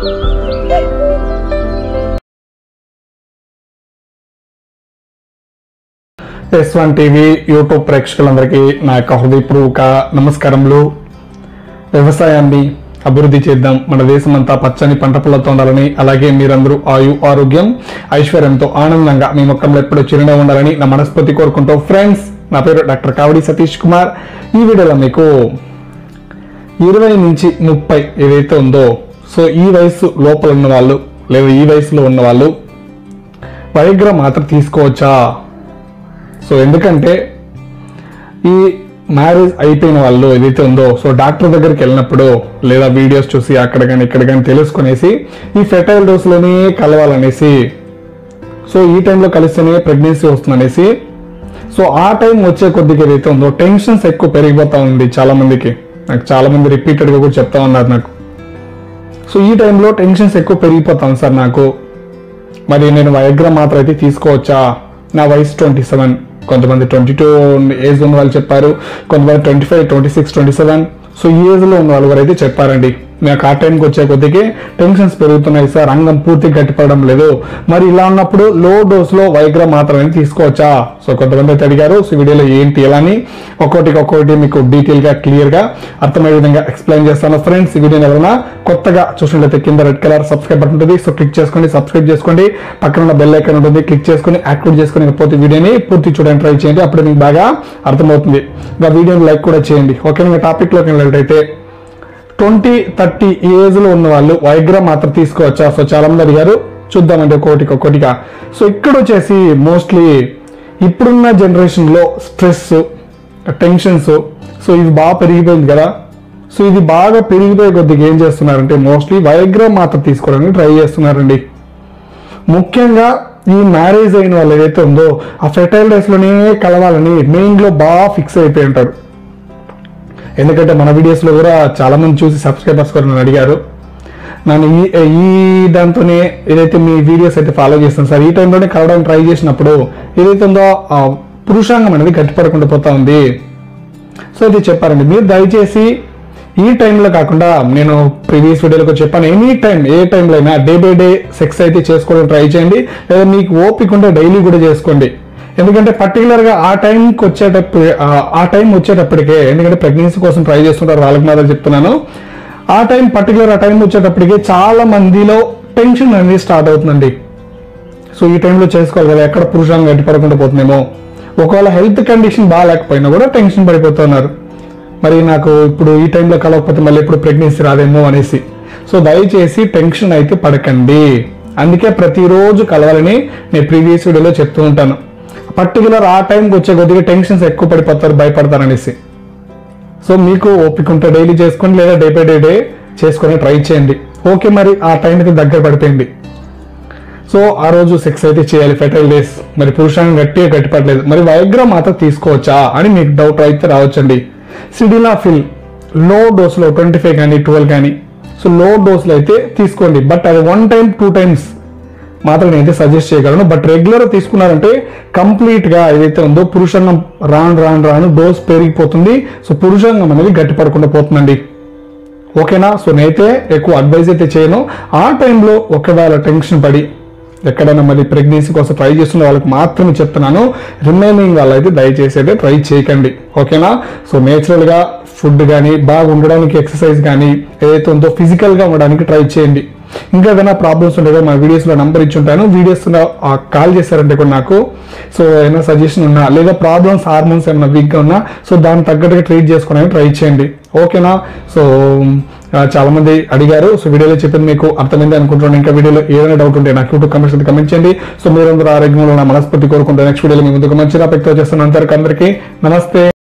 yes one TV YouTube ప్రేక్షకులందరికీ నా యొక్క హృదయపూర్వక నమస్కారములు వ్యవసాయాన్ని అభివృద్ధి చేద్దాం మన దేశమంతా పచ్చని పంట పొలాలతో ఉండాలని అలాగే మీరందరూ ఆయు ఆరోగ్యం ఐశ్వర్యంతో ఆనందంగా మీ మొక్కలు ఎప్పుడూ చిరునవ్వు ఉండాలని నా మనస్ఫూర్తి కోరుకుంటూ ఫ్రెండ్స్ నా పేరు డాక్టర్ కావడి సతీష్ కుమార్ ఈ వీడియోలో మీకు ఇరవై నుంచి ముప్పై ఏదైతే ఉందో సో ఈ వయసు లోపల ఉన్న వాళ్ళు లేదా ఈ వయసులో ఉన్న వాళ్ళు వైగ్ర మాత్ర తీసుకోవచ్చా సో ఎందుకంటే ఈ మ్యారేజ్ అయిపోయిన వాళ్ళు ఏదైతే ఉందో సో డాక్టర్ దగ్గరికి వెళ్ళినప్పుడు లేదా వీడియోస్ చూసి అక్కడ కానీ ఇక్కడ కానీ తెలుసుకునేసి ఈ ఫెటైల్ డోస్లోనే కలవాలనేసి సో ఈ టైంలో కలిస్తేనే ప్రెగ్నెన్సీ వస్తుందనేసి సో ఆ టైం వచ్చే కొద్దిగా ఏదైతే ఉందో టెన్షన్స్ ఎక్కువ పెరిగిపోతా ఉంది చాలా మందికి నాకు చాలా మంది రిపీటెడ్గా కూడా చెప్తా ఉన్నారు నాకు సో ఈ టైంలో టెన్షన్స్ ఎక్కువ పెరిగిపోతాను సార్ నాకు మరి నేను వయగ్ర మాత్రం అయితే తీసుకోవచ్చా నా వయసు ట్వంటీ సెవెన్ కొంతమంది ట్వంటీ టూ ఏజ్ ఉన్న వాళ్ళు చెప్పారు కొంతమంది twenty five twenty six twenty seven so ఈ ఏజ్లో ఉన్న వాళ్ళు అయితే చెప్పారండి నాకు ఆ టైంకి వచ్చే కొద్దికి టెన్షన్స్ పెరుగుతున్నాయి సార్ రంగం పూర్తి గట్టిపడడం లేదు మరి ఇలా ఉన్నప్పుడు లో డోస్లో వైగ్రా మాత్రమే తీసుకోవచ్చా సో కొంతమంది అయితే అడిగారు సో వీడియోలో ఏంటి ఎలా అని ఒక్కొక్కటి ఒక్కొక్కటి మీకు డీటెయిల్గా క్లియర్గా అర్థమయ్యే విధంగా ఎక్స్ప్లెయిన్ చేస్తాను ఫ్రెండ్స్ ఈ వీడియోని ఎవరైనా కొత్తగా చూసినట్లయితే కింద రెడ్ కలర్ సబ్స్క్రైబ్ బటన్ ఉంటుంది సో క్లిక్ చేసుకోండి సబ్స్క్రైబ్ చేసుకోండి పక్కన ఉన్న బెల్ ఐకాన్ ఉంటుంది క్లిక్ చేసుకొని యాక్టివేట్ చేసుకొని పోతే వీడియోని పూర్తి చూడడానికి ట్రై చేయండి అప్పుడు మీకు బాగా అర్థమవుతుంది ఇంకా వీడియోని లైక్ కూడా చేయండి ఓకే ఇంకా టాపిక్లోకి వెళ్ళినట్లయితే ట్వంటీ థర్టీ ఏజ్లో ఉన్న వాళ్ళు వైగ్రా మాత్రం తీసుకోవచ్చా సో చాలా మంది అడిగారు చూద్దామండి ఒక్కొక్కటి ఒక్కొక్కటిగా సో ఇక్కడ వచ్చేసి మోస్ట్లీ ఇప్పుడున్న జనరేషన్లో స్ట్రెస్ టెన్షన్స్ సో ఇది బాగా పెరిగిపోయింది కదా సో ఇది బాగా పెరిగిపోయే కొద్దిగా ఏం చేస్తున్నారంటే మోస్ట్లీ వైగ్రా మాత్రం తీసుకోవడానికి ట్రై చేస్తున్నారండి ముఖ్యంగా ఈ మ్యారేజ్ అయిన వాళ్ళు ఏదైతే ఉందో ఆ ఫెటైల్ డేస్లోనే కలవాలని మెయిన్లో బాగా ఫిక్స్ అయిపోయి ఉంటారు ఎందుకంటే మన వీడియోస్లో కూడా చాలా మంది చూసి సబ్స్క్రైబర్స్ కూడా నన్ను అడిగారు నన్ను ఈ ఈ దాంతోనే ఏదైతే మీ వీడియోస్ అయితే ఫాలో చేస్తాను సార్ ఈ టైంలోనే కలవడానికి ట్రై చేసినప్పుడు ఏదైతే ఉందో ఆ పురుషాంగం అనేది గట్టిపడకుండా పోతా ఉంది సో ఇది చెప్పారండి మీరు దయచేసి ఈ టైంలో కాకుండా నేను ప్రీవియస్ వీడియోలో చెప్పాను ఎనీ టైం ఏ టైంలో అయినా డే బై డే సెక్స్ అయితే చేసుకోవడం ట్రై చేయండి లేదా మీకు ఓపిక ఉంటే డైలీ కూడా చేసుకోండి ఎందుకంటే పర్టికులర్గా ఆ టైంకి వచ్చేటప్పుడు ఆ- ఆ టైం వచ్చేటప్పటికే ఎందుకంటే ప్రెగ్నెన్సీ కోసం ట్రై చేస్తుంటారు వాళ్ళకి మాత్రం చెప్తున్నాను ఆ టైం పర్టికులర్ ఆ టైం వచ్చేటప్పటికే చాలా మందిలో టెన్షన్ అనేది స్టార్ట్ అవుతుందండి సో ఈ టైంలో చేసుకోవాలి కదా ఎక్కడ పురుషాంగం గట్టిపడకుండా పోతుందేమో ఒకవేళ హెల్త్ కండిషన్ బాగాలేకపోయినా కూడా టెన్షన్ పడిపోతున్నారు మరి నాకు ఇప్పుడు ఈ టైంలో కలవకపోతే మళ్ళీ ఇప్పుడు ప్రెగ్నెన్సీ రాదేమో అనేసి సో దయచేసి టెన్షన్ అయితే పడకండి అందుకే ప్రతిరోజు కలవాలని నేను ప్రీవియస్ వీడియోలో చెప్తూ ఉంటాను పర్టికులర్ ఆ టైంకి వచ్చే కొద్దిగా టెన్షన్స్ ఎక్కువ పడిపోతారు భయపడతారు అనేసి సో మీకు ఓపిక ఉంటే డైలీ చేసుకోండి లేదా డే బై డే డే చేసుకొని ట్రై చేయండి ఓకే మరి ఆ టైంకి దగ్గర పడిపోయింది సో ఆ రోజు సెక్స్ అయితే చేయాలి ఫెటైల్ డేస్ మరి పురుషాంగం గట్టిగా గట్టిపడలేదు మరి వైగ్రా మాత్రం తీసుకోవచ్చా అని మీకు డౌట్ అయితే రావచ్చండి సిడిలాఫిల్ లో డోస్లో ట్వంటీ ఫైవ్ కానీ ట్వెల్వ్ కానీ సో లో డోస్లో అయితే తీసుకోండి బట్ అది వన్ టైం టూ టైమ్స్ మాత్రం నేనైతే సజెస్ట్ చేయగలను బట్ రెగ్యులర్ తీసుకున్నారంటే కంప్లీట్ గా ఏదైతే ఉందో పురుషాంగం రాను రాను రాను డోస్ పెరిగిపోతుంది సో పురుషాంగం అనేది గట్టిపడకుండా పోతుందండి ఓకేనా సో నేనైతే ఎక్కువ అడ్వైజ్ అయితే చేయను ఆ టైంలో ఒకవేళ టెన్షన్ పడి ఎక్కడైనా మరి ప్రెగ్నెన్సీ కోసం ట్రై చేస్తున్న వాళ్ళకి మాత్రమే చెప్తున్నాను రిమైనింగ్ వాళ్ళైతే దయచేసి అయితే ట్రై చేయకండి ఓకేనా సో నేచురల్గా ఫుడ్ కానీ బాగా ఉండడానికి ఎక్సర్సైజ్ కానీ ఏదైతే ఉందో ఫిజికల్గా ఉండడానికి ట్రై చేయండి ఇంకా ఏదైనా ప్రాబ్లమ్స్ ఉంటే కూడా మా వీడియోస్లో నంబర్ ఇచ్చి ఉంటాను వీడియోస్ కాల్ చేశారంటే కూడా నాకు సో ఏమైనా సజెషన్ ఉన్నా లేదా ప్రాబ్లమ్స్ హార్మోన్స్ ఏమైనా వీక్గా ఉన్నా సో దానికి తగ్గట్టుగా ట్రీట్ చేసుకోవడానికి ట్రై చేయండి ఓకేనా సో ఆ, చాలా మంది అడిగారు సో వీడియోలో చెప్పింది మీకు అర్థమైంది అనుకుంటున్నాను ఇంకా వీడియోలో ఏదైనా డౌట్ ఉంటే నాకు యూట్యూబ్ కమెంట్స్ కమెంట్ చేయండి సో మీరందరూ ఆరోగ్యంలో నా మనస్ఫూర్తి కోరుకుంటే నెక్స్ట్ వీడియోలో మీ ముందుకు మంచి టాపిక్తో చేస్తున్న అందరికీ అందరికీ నమస్తే